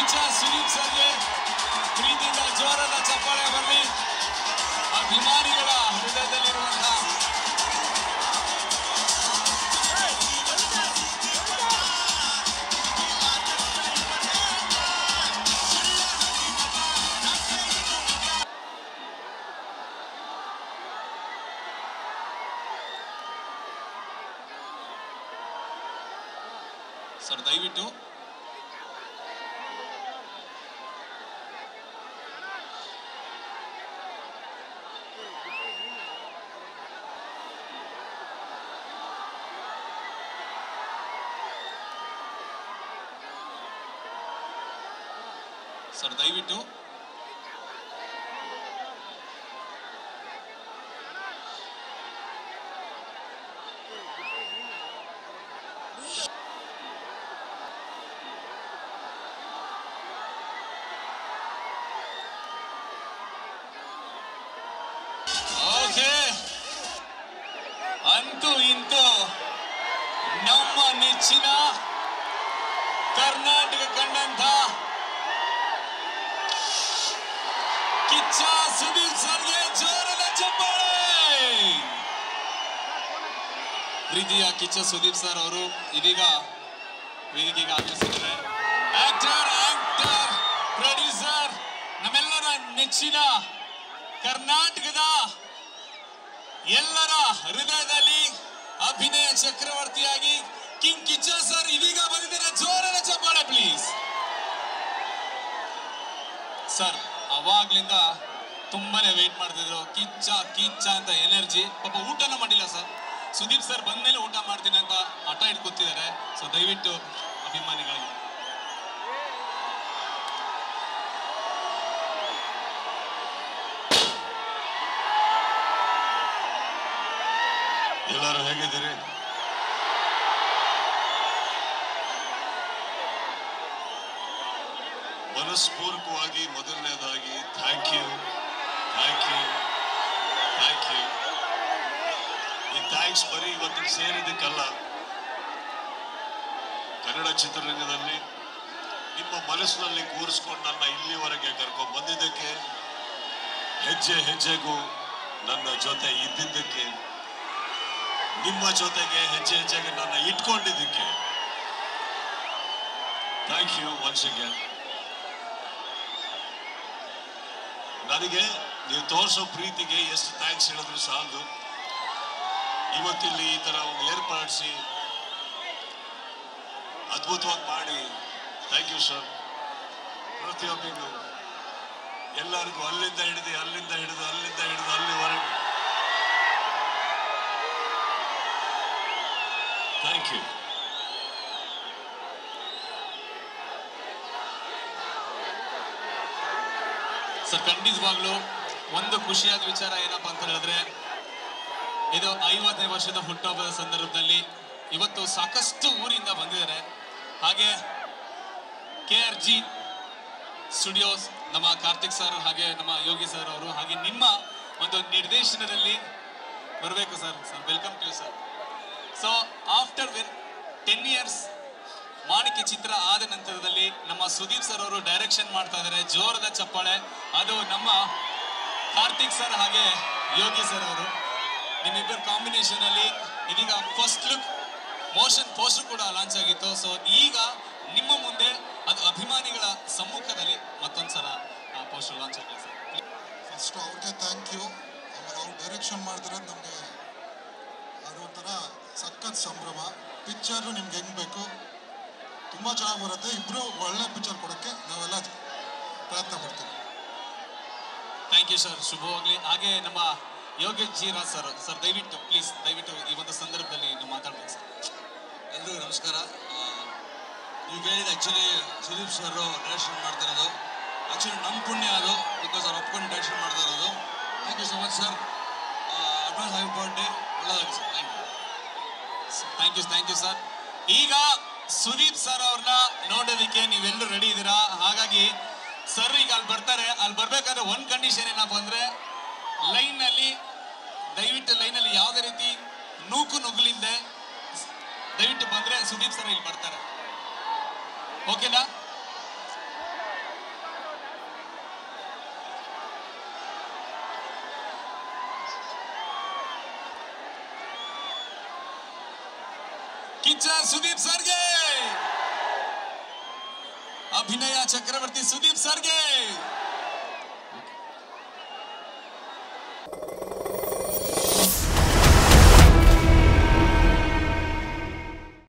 ಕಿಚ್ಚ ಸುದೀಪ್ ಸರ್ಗೆ ಪ್ರೀತಿಯಿಂದ ಜೋರಾದ ಚಪ್ಪಾಳೆ ಬರಲಿ ಅಭಿಮಾನಿಗಳ ಹೃದಯದಲ್ಲಿರುವಂತಹ ಸರ್ ದಯವಿಟ್ಟು ಸರ್ ದಯವಿಟ್ಟು ಓಕೆ ಅಂತೂ ಇಂತೂ ನಮ್ಮ ನೆಚ್ಚಿನ ಕರ್ನಾಟಕ ಕಂಡಂತ ಕಿಚ್ಚ ಸುದೀಪ್ ಸರ್ಗೆ ಜೋರದ ಚಪ್ಪಾಳೆ ಪ್ರೀತಿಯ ಕಿಚ್ಚ ಸುದೀಪ್ ಸರ್ ಅವರು ಇದೀಗ ವೇದಿಕೆಗೆ ಆಗಮಿಸಿದ್ದಾರೆ ಆಕ್ಟರ್ ಆಕ್ಟರ್ ಪ್ರೊಡ್ಯೂಸರ್ ನಮ್ಮೆಲ್ಲರ ನೆಚ್ಚಿನ ಕರ್ನಾಟಕದ ಎಲ್ಲರ ಹೃದಯದಲ್ಲಿ ಅಭಿನಯ ಚಕ್ರವರ್ತಿಯಾಗಿ ಕಿಂಗ್ ಕಿಚ್ಚ ಸರ್ ಇದೀಗ ಬಂದಿದ್ದಾರೆ ಜೋರದ ಚಪ್ಪಾಳೆ ಪ್ಲೀಸ್ ಸರ್ ಅವಾಗ್ಲಿಂದ ತುಂಬಾನೇ ವೇಟ್ ಮಾಡ್ತಿದ್ರು ಕಿಚ್ಚ ಕಿಚ್ಚ ಅಂತ ಎನರ್ಜಿ ಪಾಪ ಊಟನ ಮಾಡಿಲ್ಲ ಸರ್ ಸುದೀಪ್ ಸರ್ ಬಂದ್ಮೇಲೆ ಊಟ ಮಾಡ್ತೀನಿ ಅಂತ ಹಠ ಇಟ್ಕೊತಿದ್ದಾರೆ ಸೊ ದಯವಿಟ್ಟು ಅಭಿಮಾನಿಗಳಿಗೆ ಎಲ್ಲರೂ ಹೇಗಿದ್ದೀರಿ ಮನಸ್ಪೂರ್ವಕವಾಗಿ ಮೊದಲನೇದಾಗಿ thank you thank you thank you ಈ ಥ್ಯಾಂಕ್ಸ್ ಬರೀ ಇವತ್ತು ಸೇರಿದ್ದಕ್ಕಲ್ಲ ಕನ್ನಡ ಚಿತ್ರರಂಗದಲ್ಲಿ ನಿಮ್ಮ ಮನಸ್ಸಿನಲ್ಲಿ ಕೂರಿಸ್ಕೊಂಡು ನನ್ನ ಇಲ್ಲಿವರೆಗೆ ಕರ್ಕೊಂಡು ಬಂದಿದ್ದಕ್ಕೆ ಹೆಜ್ಜೆ ಹೆಜ್ಜೆಗೂ ನನ್ನ ಜೊತೆ ಇದ್ದಿದ್ದಕ್ಕೆ ನಿಮ್ಮ ಜೊತೆಗೆ ಹೆಜ್ಜೆ ಹೆಜ್ಜೆಗೆ ನನ್ನ ಇಟ್ಕೊಂಡಿದ್ದಕ್ಕೆ ಥ್ಯಾಂಕ್ ಯು ಒನ್ಸ್ ಅಗೇನ್ ನನಗೆ ನೀವು ತೋರಿಸೋ ಪ್ರೀತಿಗೆ ಎಷ್ಟು ಥ್ಯಾಂಕ್ಸ್ ಹೇಳಿದ್ರು ಸಾಲದು ಇವತ್ತಿಲ್ಲಿ ಈ ತರ ಒಂದು ಏರ್ಪಡಿಸಿ ಅದ್ಭುತವಾಗಿ ಮಾಡಿ ಥ್ಯಾಂಕ್ ಯು ಸರ್ ಪ್ರತಿಯೊಬ್ಬರಿಗೂ ಎಲ್ಲರಿಗೂ ಅಲ್ಲಿಂದ ಹಿಡಿದು ಅಲ್ಲಿಂದ ಹಿಡಿದು ಅಲ್ಲಿಂದ ಹಿಡಿದು ಅಲ್ಲಿವರೆಗೂ ಥ್ಯಾಂಕ್ ಯು ಸರ್ ಖಂಡಿತವಾಗ್ಲೂ ಒಂದು ಖುಷಿಯಾದ ವಿಚಾರ ಏನಪ್ಪಾ ಅಂತ ಹೇಳಿದ್ರೆ ಇದು ಐವತ್ತನೇ ವರ್ಷದ ಹುಟ್ಟುಹಬ್ಬದ ಸಂದರ್ಭದಲ್ಲಿ ಇವತ್ತು ಸಾಕಷ್ಟು ಊರಿಂದ ಬಂದಿದ್ದಾರೆ ಹಾಗೆ ಕೆ ಆರ್ ಜಿ ಸ್ಟುಡಿಯೋಸ್ ನಮ್ಮ ಕಾರ್ತಿಕ್ ಸರ್ ಹಾಗೆ ನಮ್ಮ ಯೋಗಿ ಸರ್ ಅವರು ಹಾಗೆ ನಿಮ್ಮ ಒಂದು ನಿರ್ದೇಶನದಲ್ಲಿ ಬರಬೇಕು sir sir welcome to sir so after ten years Manikya ಚಿತ್ರ ಆದ ನಂತರದಲ್ಲಿ ನಮ್ಮ ಸುದೀಪ್ ಸರ್ ಅವರು ಡೈರೆಕ್ಷನ್ ಮಾಡ್ತಾ ಇದ್ದಾರೆ ಜೋರದ ಚಪ್ಪಾಳೆ ಅದು ನಮ್ಮ ಕಾರ್ತಿಕ್ ಸರ್ ಹಾಗೆ ಯೋಗಿ ಸರ್ ಅವರು ನಿಮ್ಮಿಬ್ಬರ ಕಾಂಬಿನೇಷನ್ ಅಲ್ಲಿ ಇದೀಗ ಫಸ್ಟ್ ಲುಕ್ ಮೋಷನ್ ಪೋಸ್ಟರ್ ಕೂಡ ಲಾಂಚ್ ಆಗಿತ್ತು ಸೊ ಈಗ ನಿಮ್ಮ ಮುಂದೆ ಅದು ಅಭಿಮಾನಿಗಳ ಸಮ್ಮುಖದಲ್ಲಿ ಮತ್ತೊಂದ್ಸಲ ಪೋಸ್ಟರ್ ಲಾಂಚ್ ಆಗಿದೆ ಸರ್ ಫಸ್ಟ್ ಅವ್ರಿಗೆ ಥ್ಯಾಂಕ್ ಯು ಆಮೇಲೆ ಅವ್ರು ಡೈರೆಕ್ಷನ್ ಮಾಡ್ತಿರೋದು ನಮಗೆ ಅದು ಒಂಥರ ಸಖತ್ ಸಂಭ್ರಮ ಪಿಕ್ಚರು ನಿಮ್ಗೆ ಹೆಂಗೆ ಬೇಕು ತುಂಬ ಚೆನ್ನಾಗಿ ಬರುತ್ತೆ ಇಬ್ಬರು ಒಳ್ಳೆ ಪಿಕ್ಚರ್ ಕೊಡೋಕ್ಕೆ ನಾವೆಲ್ಲ ಪ್ರಯತ್ನ ಪಡ್ತೀವಿ ಥ್ಯಾಂಕ್ ಯು ಸರ್ ಶುಭವಾಗ್ಲಿ ಹಾಗೆ ನಮ್ಮ Yogesh G Raj sir sir ದಯವಿಟ್ಟು ಪ್ಲೀಸ್ ದಯವಿಟ್ಟು ಈ ಒಂದು ಸಂದರ್ಭದಲ್ಲಿ ನೀವು ಮಾತಾಡ್ಬೇಕು ಸರ್ ಎಲ್ರಿಗೂ ನಮಸ್ಕಾರ ಆ, ನೀವು ಕೇಳಿದ ಆ್ಯಕ್ಚುಲಿ ಸುದೀಪ್ ಸರ್ ಡೈರೆಕ್ಷನ್ ಮಾಡ್ತಿರೋದು ಆ್ಯಕ್ಚುಲಿ ನಮ್ಮ ಪುಣ್ಯ ಅದು ಬಿಕಾಸ್ ಅವ್ರು ಒಪ್ಕೊಂಡು ಡೈರೆಕ್ಷನ್ ಮಾಡ್ತಾ ಇರೋದು thank you so much sir advance happy birthday ಒಳ್ಳೆದಾಗಿ sir thank you thank you thank you sir ಈಗ ಸುದೀಪ್ ಸರ್ ಅವ್ರನ್ನ ನೋಡೋದಕ್ಕೆ ನೀವೆಲ್ಲರೂ ರೆಡಿ ಇದ್ದೀರಾ ಹಾಗಾಗಿ ಸರ್ ಈಗ ಅಲ್ಲಿ ಬರ್ತಾರೆ ಅಲ್ಲಿ ಬರ್ಬೇಕಾದ್ರೆ ಒಂದ್ ಕಂಡೀಷನ್ ಏನಪ್ಪ ಅಂದ್ರೆ ಲೈನ್ ನಲ್ಲಿ ದಯವಿಟ್ಟು ಲೈನ್ ಅಲ್ಲಿ ಯಾವುದೇ ರೀತಿ ನೂಕು ನುಗ್ಲಿಂದೆ ದಯವಿಟ್ಟು ಬಂದ್ರೆ ಸುದೀಪ್ ಸರ್ ಇಲ್ಲಿ ಬರ್ತಾರೆ ಓಕೆನಾ ಪಿಕ್ಚರ್ ಸುದೀಪ್ ಸರ್ಗೆ ಅಭಿನಯ ಚಕ್ರವರ್ತಿ ಸುದೀಪ್ ಸರ್ಗೆ